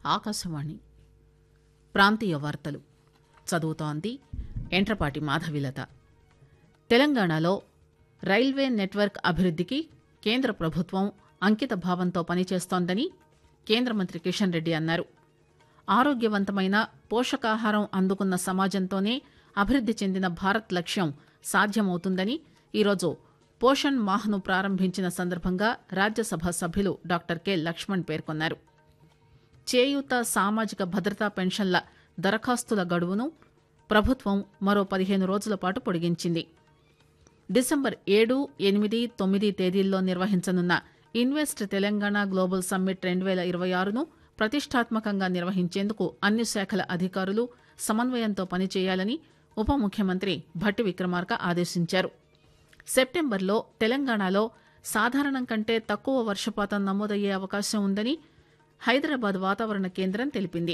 ఆకాశవాణి ప్రాంతీయ వార్తలు చదువుతోంది ఎంట్రపాటి మాధవిలత తెలంగాణలో రైల్వే నెట్వర్క్ అభివృద్దికి కేంద్ర ప్రభుత్వం అంకిత భావంతో పనిచేస్తోందని కేంద్ర మంత్రి కిషన్ రెడ్డి అన్నారు ఆరోగ్యవంతమైన పోషకాహారం అందుకున్న సమాజంతోనే అభివృద్ది చెందిన భారత్ లక్ష్యం సాధ్యమవుతుందని ఈరోజు పోషణ్ మాహ్ను ప్రారంభించిన సందర్భంగా రాజ్యసభ సభ్యులు డాక్టర్ కె లక్ష్మణ్ పేర్కొన్నారు చేయూత సామాజిక భద్రతా పెన్షన్ల దరఖాస్తుల గడువును ప్రభుత్వం మరో పదిహేను రోజుల పాటు పొడిగించింది డిసెంబర్ ఏడు ఎనిమిది తొమ్మిది తేదీల్లో నిర్వహించనున్న ఇన్వెస్ట్ తెలంగాణ గ్లోబల్ సమ్మిట్ రెండు వేల ఇరవై ఆరును ప్రతిష్టాత్మకంగా నిర్వహించేందుకు అన్ని శాఖల అధికారులు సమన్వయంతో పనిచేయాలని ఉప ముఖ్యమంత్రి భట్టి విక్రమార్క ఆదేశించారు సెప్టెంబర్లో తెలంగాణలో సాధారణం కంటే తక్కువ వర్షపాతం నమోదయ్యే అవకాశం ఉందని హైదరాబాద్ వాతావరణ కేంద్రం తెలిపింది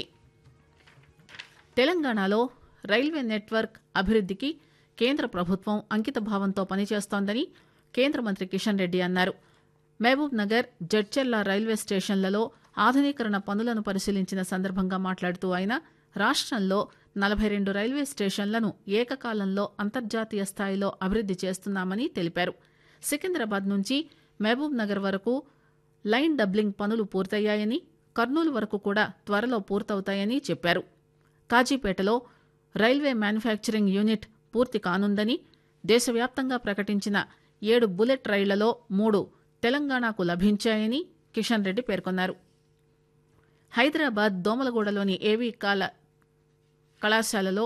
తెలంగాణలో రైల్వే నెట్వర్క్ అభివృద్దికి కేంద్ర ప్రభుత్వం అంకిత భావంతో పనిచేస్తోందని కేంద్ర మంత్రి కిషన్ రెడ్డి అన్నారు మహబూబ్ నగర్ జడ్చెర్ల రైల్వే స్టేషన్లలో ఆధునీకరణ పనులను పరిశీలించిన సందర్భంగా మాట్లాడుతూ ఆయన రాష్టంలో నలభై రెండు రైల్వే స్టేషన్లను ఏకకాలంలో అంతర్జాతీయ స్థాయిలో అభివృద్ది చేస్తున్నామని తెలిపారు సికింద్రాబాద్ నుంచి మహబూబ్ నగర్ వరకు లైన్ డబ్లింగ్ పనులు పూర్తయ్యాయని కర్నూలు వరకు కూడా త్వరలో పూర్తవుతాయని చెప్పారు కాజీపేటలో రైల్వే మ్యానుఫ్యాక్చరింగ్ యూనిట్ పూర్తి కానుందని దేశవ్యాప్తంగా ప్రకటించిన ఏడు బుల్లెట్ రైళ్లలో మూడు తెలంగాణకు లభించాయని కిషన్ రెడ్డి పేర్కొన్నారు హైదరాబాద్ దోమలగూడలోని ఏవీ కాల కళాశాలలో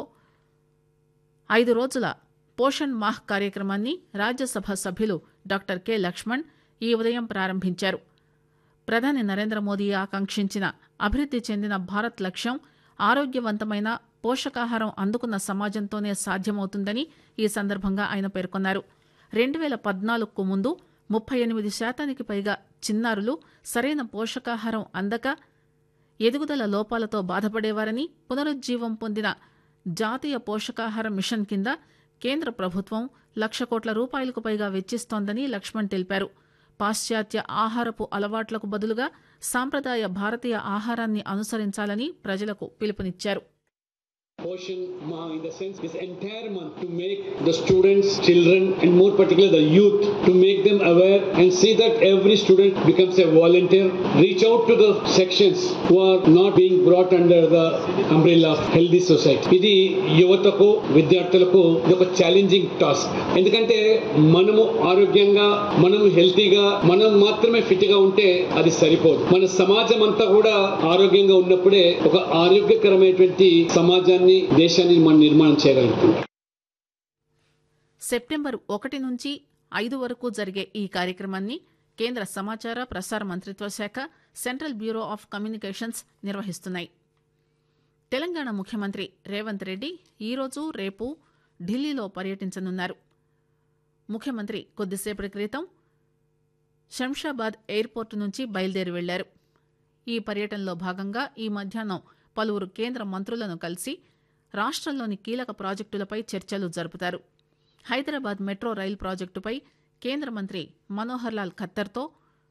ఐదు రోజుల పోషణ్ మాహ్ కార్యక్రమాన్ని రాజ్యసభ సభ్యులు డాక్టర్ కె లక్ష్మణ్ ఈ ఉదయం ప్రారంభించారు ప్రధాని నరేంద్ర మోదీ ఆకాంక్షించిన అభివృద్ది చెందిన భారత్ లక్ష్యం ఆరోగ్యవంతమైన పోషకాహారం అందుకున్న సమాజంతోనే సాధ్యమవుతుందని ఈ సందర్భంగా ఆయన పేర్కొన్నారు రెండు వేల పద్నాలుగుకు ముందు ముప్పై ఎనిమిది శాతానికి పైగా చిన్నారులు సరైన పోషకాహారం అందక ఎదుగుదల లోపాలతో బాధపడేవారని పునరుజ్జీవం పొందిన జాతీయ పోషకాహార మిషన్ కింద కేంద్ర ప్రభుత్వం లక్ష కోట్ల రూపాయలకు పైగా వెచ్చిస్తోందని లక్ష్మణ్ తెలిపారు పాశ్చాత్య ఆహారపు అలవాట్లకు బదులుగా సాంప్రదాయ భారతీయ ఆహారాన్ని అనుసరించాలని ప్రజలకు పిలుపునిచ్చారు Portion Ma in the sense this entire month to make the students, children, and more particularly the youth to make them aware and see that every student becomes a volunteer. Reach out to the sections who are not being brought under the umbrella of healthy society. ఇది యువతకు విద్యార్థులకు ఇది ఒక challenging task ఎందుకంటే మనము ఆరోగ్యంగా మనము హెల్తీగా మనం మాత్రమే ఫిట్ గా ఉంటే అది సరిపోదు మన సమాజం అంతా కూడా ఆరోగ్యంగా ఉన్నప్పుడే ఒక ఆరోగ్యకరమైనటువంటి సమాజాన్ని దేశాన్ని మనం నిర్మాణం చేయగలుగుతాం సెప్టెంబర్ ఒకటి నుంచి ఐదు వరకు జరిగే ఈ కార్యక్రమాన్ని కేంద్ర సమాచార ప్రసార మంత్రిత్వ శాఖ సెంట్రల్ బ్యూరో ఆఫ్ కమ్యూనికేషన్స్ నిర్వహిస్తున్నాయి తెలంగాణ ముఖ్యమంత్రి రేవంత్ రెడ్డి ఈరోజు రేపు ఢిల్లీలో పర్యటించనున్నారు ముఖ్యమంత్రి కొద్దిసేపటి క్రితం శంషాబాద్ ఎయిర్పోర్టు నుంచి బయలుదేరి వెళ్లారు ఈ పర్యటనలో భాగంగా ఈ మధ్యాహ్నం పలువురు కేంద్ర మంత్రులను కలిసి రాష్ట్రంలోని కీలక ప్రాజెక్టులపై చర్చలు జరుపుతారు హైదరాబాద్ మెట్రో రైల్ ప్రాజెక్టుపై కేంద్ర మంత్రి మనోహర్ లాల్ ఖత్తర్తో